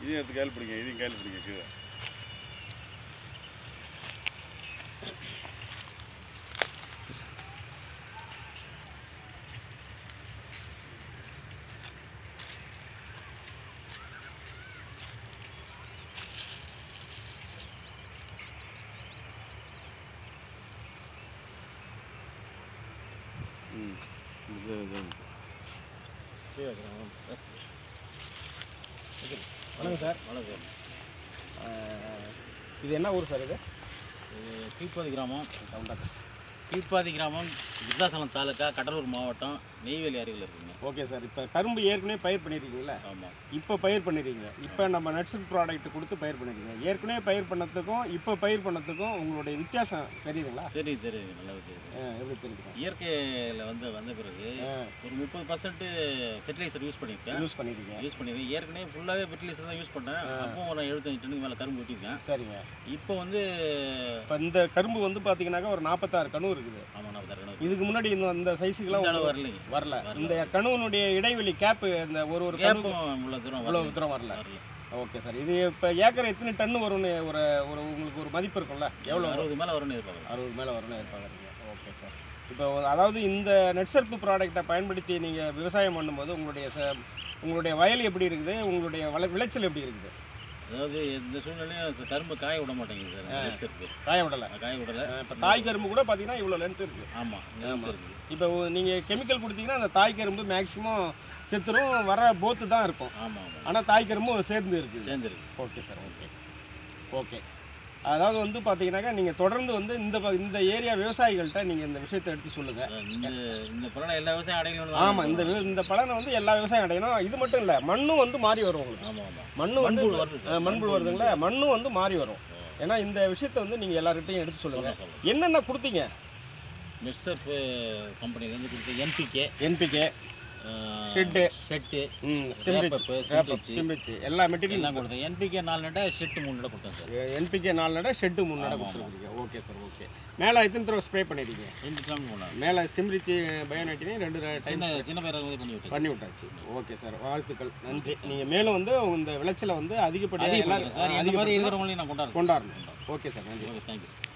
இதையும் எடுத்து கையில் பிடிங்க இதையும் கையில் பிடிங்க கீழே ம் இது இதுதான். வணக்கம் சார் வணக்கம் அஹ், இது என்ன ஊர் சார் இது இது கீழ்ப்பாதி கிராமம் கீழ்ப்பாதி கிராமம் விருத்தாசலம் தாலுக்கா கடலூர் மாவட்டம் நெய்வேலி அருகில் இருக்குங்க ஓகே சார் இப்போ கரும்பு ஏற்கனவே பயிர் பண்ணியிருக்கீங்களா ஆமாம் இப்போ பயிர் பண்ணிருக்கீங்க இப்போ நம்ம நட்ஸுட் ப்ராடக்ட் கொடுத்து பயிர் பண்ணிருக்கீங்க ஏற்கனவே பயிர் பண்ணதுக்கும் இப்போ பயிர் பண்ணதுக்கும் உங்களுடைய வித்தியாசம் தெரியுதுங்களா தெரியுது தெரியுது நல்லா தெரியுது அஹ், எப்படி தெரியுது இயற்கையில் வந்து வந்த பிறகு ஒரு முப்பது பர்சன்ட் ஃபெர்டிலைசர் யூஸ் பண்ணியிருக்கேன் யூஸ் பண்ணிருக்கீங்க யூஸ் பண்ணியிருக்கேன் ஏற்கனவே ஃபுல்லாகவே ஃபெர்டிலைசர் தான் யூஸ் பண்ணேன் அப்போ ஒரு எழுபத்தஞ்சு டன்னுக்கு மேலே கரும்பு வெட்டியிருக்கேன் சரிங்க இப்போ வந்து இப்போ இந்த கரும்பு வந்து பார்த்தீங்கன்னாக்கா ஒரு நாற்பத்தாறு கணு இருக்குது ஆமாம் நான் தரணும் இதுக்கு முன்னாடி இந்த அந்த சைஸுக்கெல்லாம் இந்த அளவு வரலைங்க வரல வரல. இந்த கணுவனுடைய இடைவெளி கேப்பு இந்த ஒரு ஒரு கணு கேப்பும் இவ்வளோ தூரம் இவ்வளோ வரல தூரம் வரல வரல ஓகே சார் இது இப்போ ஏக்கர் எத்தனை டன்னு வரும்னு ஒரு ஒரு உங்களுக்கு ஒரு மதிப்பு இருக்கும்ல எவ்வளோ வரும் அறுபது மேலே வரும்னு எதிர்பார்க்கலாம் அறுபது மேலே வரும்னு எதிர்பார்க்குறீங்க ஓகே சார் இப்போ அதாவது இந்த நெட்சர்ப்பு ப்ராடக்ட்டை பயன்படுத்தி நீங்கள் விவசாயம் பண்ணும்போது உங்களுடைய ச- உங்களுடைய வயல் எப்படி இருக்குது உங்களுடைய வள விளைச்சல் எப்படி இருக்குது அதாவது இந்த சூழ்நிலையும் ச- கரும்பு காய விட மாட்டேங்குது சார் அந்த நெட்ஸ் இருக்கு காய விடலை காய விடலை இப்போ தாய் கரும்பு கூட பார்த்தீங்கன்னா இவ்வளோ லென்த் இருக்குது ஆமாம் நிலத்து இருக்குது இப்போ நீங்கள் கெமிக்கல் கொடுத்தீங்கன்னா அந்த தாய் கரும்பு மேக்ஸிமம் செத்துரும் வர போத்து தான் இருக்கும் ஆமாம் ஆமாம் ஆனால் தாய் கரும்பும் சேர்ந்து இருக்குது சேர்ந்துருக்கு ஓகே சார் ஓகே ஓகே அதாவது வந்து பார்த்தீங்கன்னாக்கா நீங்கள் தொடர்ந்து வந்து இந்த ப- இந்த ஏரியா விவசாயிகள்கிட்ட நீங்கள் இந்த விஷயத்தை எடுத்து சொல்லுங்கள் இந்த இந்த பொருளை எல்லா விவசாயம் அடையணும் ஆமாம் இந்த வி- இந்த பலனை வந்து எல்லா விவசாயம் அடையணும் இது மட்டும் இல்லை மண்ணும் வந்து மாறி வரும் உங்களுக்கு ஆமாம் ஆமாம் மண்ணு வந்து மண்புழு வருது அஹ், மண்புழு வருதுங்களா மண்ணும் வந்து மாறி வரும் ஏன்னா இந்த விஷயத்தை வந்து நீங்கள் எல்லார்கிட்டையும் எடுத்து சொல்லுங்கள் சொல்கிறேன் சொல்கிறேன் என்னென்ன கொடுத்தீங்க மிக்சப் கம்பெனிலேருந்து கொடுத்த என்பிகே என்பிகே ஷெட்டு ஷெட்டு ம் Wrap-up, ஸ்டிம்பிச் Simplici. ஸ்டிம்பிச் எல்லா மெட்டீரியல் எல்லாம் கொடுத்தேன் என்பிகே நாலு நட்டை ஷெட்டு மூணு நட்டை கொடுத்தேன் சார் என்பிகே நாலு நட ஷெட்டு மூணு நட ஆமா, கொடுத்துருக்கீங்க ஓகே சார் ஓகே மேலே எத்தனை தடவை ஸ்ப்ரே பண்ணிருக்கீங்க ரெண்டு கிலோமீட்டர் போனாங்க மேலே ஸ்டிம்பிரிச்சு பயோனைட்டினே ரெண்டு டைம் சின்ன சின்ன பயிரை வந்து பண்ணி விட்டேன் பண்ணி விட்டாச்சு ஓகே சார் வாழ்த்துக்கள் நன்றி நீங்கள் மேலும் வந்து இந்த விளைச்சலை வந்து அதிகப்படியாக அதிகப்படுத்துறேன் எல்லாரும் சார் இந்த மாதிரி அதிகப்படுத்தணும், இருக்கிறவங்களையும் நான் கொண்டாடுறேன் கொண்டாடணும் ஓகே சார் நன்றி ஓகே தேங்க்யூ